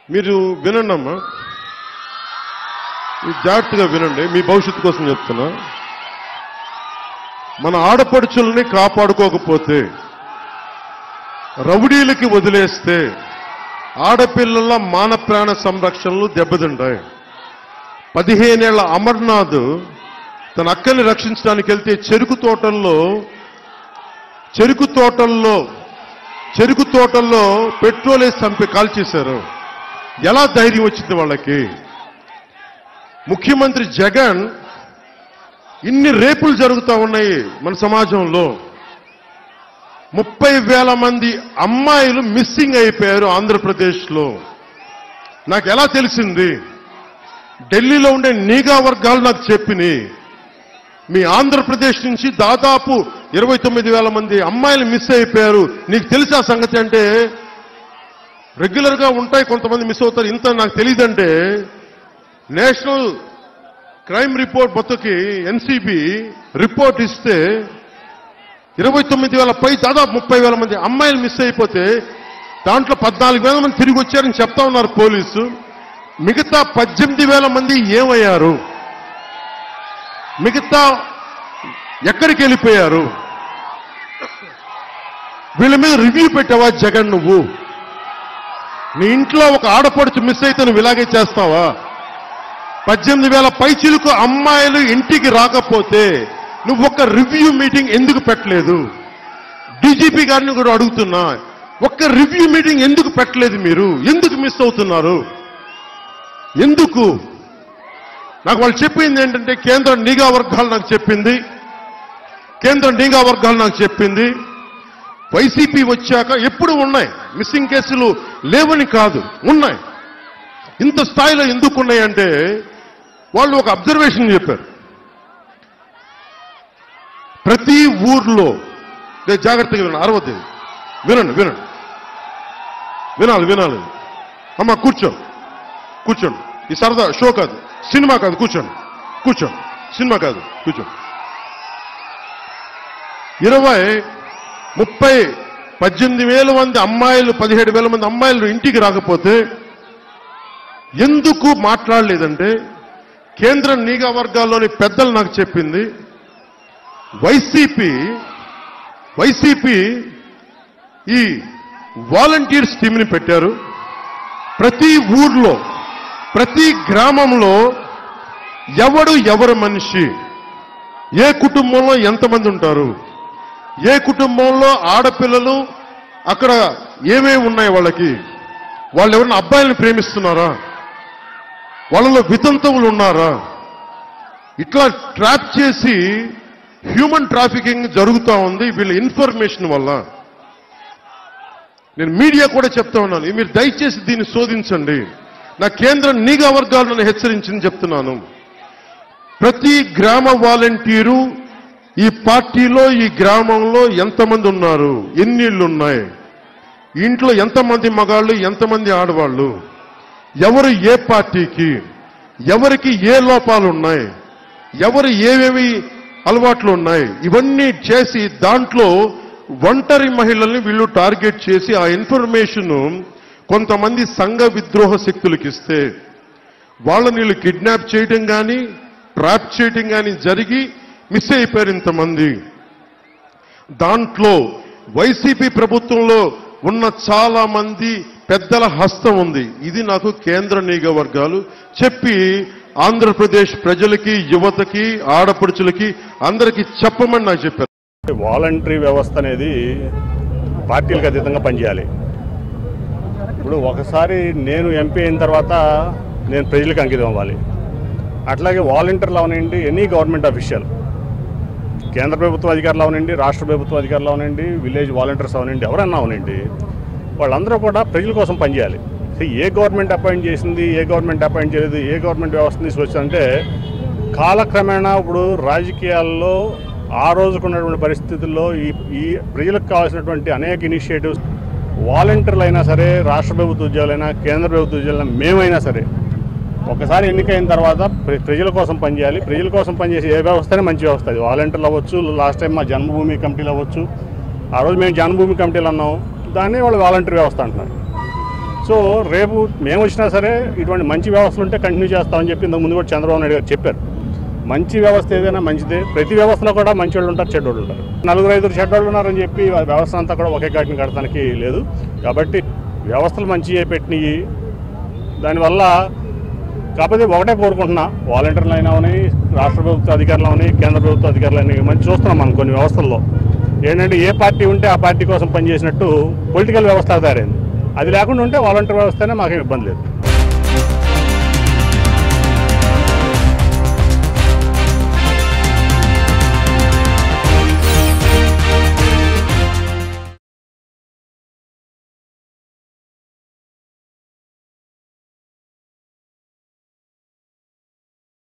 మీరు వినండి అమ్మా మీరు జాగ్రత్తగా వినండి మీ భవిష్యత్తు కోసం చెప్తున్నా మన ఆడపడుచుల్ని కాపాడుకోకపోతే రౌడీలకి వదిలేస్తే ఆడపిల్లల మాన ప్రాణ సంరక్షణలు దెబ్బతింటాయి పదిహేనేళ్ల అమర్నాథ్ తన అక్కని రక్షించడానికి వెళ్తే చెరుకు తోటల్లో చెరుకు తోటల్లో చెరుకు తోటల్లో పెట్రోల్ వేసి చంపి కాల్చేశారు ఎలా ధైర్యం వచ్చింది వాళ్ళకి ముఖ్యమంత్రి జగన్ ఇన్ని రేపులు జరుగుతూ ఉన్నాయి మన సమాజంలో ముప్పై వేల మంది అమ్మాయిలు మిస్సింగ్ అయిపోయారు ఆంధ్రప్రదేశ్లో నాకు ఎలా తెలిసింది ఢిల్లీలో ఉండే నీగా వర్గాలు నాకు చెప్పినాయి మీ ఆంధ్రప్రదేశ్ నుంచి దాదాపు ఇరవై తొమ్మిది వేల మంది అమ్మాయిలు మిస్ అయిపోయారు నీకు తెలిసా సంగతి అంటే రెగ్యులర్ గా ఉంటాయి కొంతమంది మిస్ అవుతారు ఇంత నాకు తెలియదంటే నేషనల్ క్రైమ్ రిపోర్ట్ మొత్తకి ఎన్సీబీ రిపోర్ట్ ఇస్తే ఇరవై తొమ్మిది వేల పై దాదాపు ముప్పై వేల మంది అమ్మాయిలు మిస్ అయిపోతే దాంట్లో పద్నాలుగు వేల మంది తిరిగి వచ్చారని చెప్తా ఉన్నారు పోలీసు మిగతా పద్దెనిమిది వేల మంది ఏమయ్యారు మిగతా ఎక్కడికి వెళ్ళిపోయారు వీళ్ళ మీద రివ్యూ పెట్టావా జగన్ నువ్వు నీ ఇంట్లో ఒక ఆడపడుచు మిస్ అయితే నువ్వు ఇలాగే చేస్తావా పద్దెనిమిది వేల పైచిలకు అమ్మాయిలు ఇంటికి రాకపోతే నువ్వు ఒక రివ్యూ మీటింగ్ ఎందుకు పెట్టలేదు డీజీపీ గారిని కూడా అడుగుతున్నా ఒక్క రివ్యూ మీటింగ్ ఎందుకు పెట్టలేదు మీరు ఎందుకు మిస్ అవుతున్నారు ఎందుకు నాకు వాళ్ళు చెప్పింది ఏంటంటే కేంద్ర నిఘా వర్గాలు నాకు చెప్పింది కేంద్ర నిఘా వర్గాలు నాకు చెప్పింది వైసీపీ వచ్చాక ఎప్పుడు ఉన్నాయి మిస్సింగ్ కేసులు లేవని కాదు ఉన్నాయి ఇంత స్థాయిలో ఎందుకు ఉన్నాయంటే వాళ్ళు ఒక అబ్జర్వేషన్ చెప్పారు ప్రతి ఊర్లో నేను జాగ్రత్తగా వినండి అరవద్దు వినండి వినండి వినాలి వినాలి అమ్మ కూర్చో కూర్చోండి ఈ సరదా షో కాదు సినిమా కాదు కూర్చోండి కూర్చోండి సినిమా కాదు కూర్చోండి ఇరవై ముప్పై పద్దెనిమిది వేల మంది అమ్మాయిలు పదిహేడు వేల మంది అమ్మాయిలు ఇంటికి రాకపోతే ఎందుకు మాట్లాడలేదంటే కేంద్ర నిఘా వర్గాల్లోని పెద్దలు నాకు చెప్పింది వైసీపీ వైసీపీ ఈ వాలంటీర్స్ టీంని పెట్టారు ప్రతి ఊర్లో ప్రతి గ్రామంలో ఎవడు ఎవరు మనిషి ఏ కుటుంబంలో ఎంతమంది ఉంటారు ఏ కుటుంబంలో ఆడపిల్లలు అక్కడ ఏమేమి ఉన్నాయి వాళ్ళకి వాళ్ళు ఎవరైనా అబ్బాయిలను ప్రేమిస్తున్నారా వాళ్ళలో వితంతువులు ఉన్నారా ఇట్లా ట్రాప్ చేసి హ్యూమన్ ట్రాఫికింగ్ జరుగుతూ ఉంది వీళ్ళ ఇన్ఫర్మేషన్ వల్ల నేను మీడియా కూడా చెప్తా ఉన్నాను మీరు దయచేసి దీన్ని శోధించండి నా కేంద్ర నిఘా వర్గాలు నన్ను హెచ్చరించింది చెప్తున్నాను ప్రతి గ్రామ వాలంటీరు ఈ పార్టీలో ఈ గ్రామంలో ఎంతమంది ఉన్నారు ఎన్ని ఇళ్ళు ఉన్నాయి ఇంట్లో ఎంతమంది మగాళ్ళు ఎంతమంది ఆడవాళ్ళు ఎవరు ఏ పార్టీకి ఎవరికి ఏ లోపాలు ఉన్నాయి ఎవరు ఏవేవి అలవాట్లు ఉన్నాయి ఇవన్నీ చేసి దాంట్లో ఒంటరి మహిళల్ని వీళ్ళు టార్గెట్ చేసి ఆ ఇన్ఫర్మేషన్ కొంతమంది సంఘ విద్రోహ శక్తులకు ఇస్తే వాళ్ళని వీళ్ళు కిడ్నాప్ చేయటం కానీ ట్రాప్ చేయటం కానీ జరిగి మిస్ అయిపోయారు ఇంతమంది దాంట్లో వైసీపీ ప్రభుత్వంలో ఉన్న చాలా మంది పెద్దల హస్తం ఉంది ఇది నాకు కేంద్ర నిఘా వర్గాలు చెప్పి ఆంధ్రప్రదేశ్ ప్రజలకి యువతకి ఆడపడుచులకి అందరికీ చెప్పమని నాకు చెప్పారు వాలంటరీ వ్యవస్థ అనేది పార్టీలకు అతీతంగా పనిచేయాలి ఇప్పుడు ఒకసారి నేను ఎంపీ అయిన తర్వాత నేను ప్రజలకు అంకితం అవ్వాలి అట్లాగే వాలంటీర్లు అవనండి ఎనీ గవర్నమెంట్ అఫీషియల్ కేంద్ర ప్రభుత్వ అధికారులు అవనండి రాష్ట్ర ప్రభుత్వ అధికారులు అవనండి విలేజ్ వాలంటీర్స్ అవనండి ఎవరన్నా అవనండి వాళ్ళందరూ కూడా ప్రజల కోసం పనిచేయాలి సో ఏ గవర్నమెంట్ అపాయింట్ చేసింది ఏ గవర్నమెంట్ అపాయింట్ చేయలేదు ఏ గవర్నమెంట్ వ్యవస్థ తీసుకొచ్చిందంటే కాలక్రమేణా ఇప్పుడు రాజకీయాల్లో ఆ రోజుకు ఉన్నటువంటి పరిస్థితుల్లో ఈ ఈ ప్రజలకు కావాల్సినటువంటి అనేక ఇనిషియేటివ్స్ వాలంటీర్లు అయినా సరే రాష్ట్ర ప్రభుత్వ ఉద్యోగులైనా కేంద్ర ప్రభుత్వ ఉద్యోగులైనా మేమైనా సరే ఒకసారి ఎన్నికైన తర్వాత ప్ర- ప్రజల కోసం పనిచేయాలి ప్రజల కోసం పనిచేసే ఏ వ్యవస్థనే మంచి వ్యవస్థ అది వాలంటీర్లు అవ్వచ్చు లాస్ట్ టైం మా జన్మభూమి కమిటీలు అవ్వచ్చు ఆ రోజు మేము జన్మభూమి కమిటీలు అన్నాం దాన్ని వాళ్ళు వాలంటీర్ వ్యవస్థ అంటున్నారు సో రేపు మేము వచ్చినా సరే ఇటువంటి మంచి వ్యవస్థలు ఉంటే కంటిన్యూ చేస్తామని చెప్పి ఇంతకు ముందు కూడా చంద్రబాబు నాయుడు గారు చెప్పారు మంచి వ్యవస్థ ఏదైనా మంచిదే ప్రతి వ్యవస్థలో కూడా మంచి వాళ్ళు ఉంటారు చెడ్డోళ్ళు ఉంటారు నలుగురు ఐదుగురు చెడ్డోళ్ళు ఉన్నారని చెప్పి ఆ వ్యవస్థ అంతా కూడా ఒకే కాటిని కడటానికి లేదు కాబట్టి వ్యవస్థలు మంచి పెట్టినవి దానివల్ల కాకపోతే ఒకటే కోరుకుంటున్నా వాలంటీర్లు అయినా ఉన్నాయి రాష్ట్ర ప్రభుత్వ అధికారులు ఉన్నాయి కేంద్ర ప్రభుత్వ అధికారులు అయినా మంచి చూస్తున్నాం మనం కొన్ని వ్యవస్థల్లో ఏంటంటే ఏ పార్టీ ఉంటే ఆ పార్టీ కోసం పనిచేసినట్టు పొలిటికల్ వ్యవస్థ తయారైంది అది లేకుండా ఉంటే వాలంటీర్ వ్యవస్థనే మాకేం ఇబ్బంది లేదు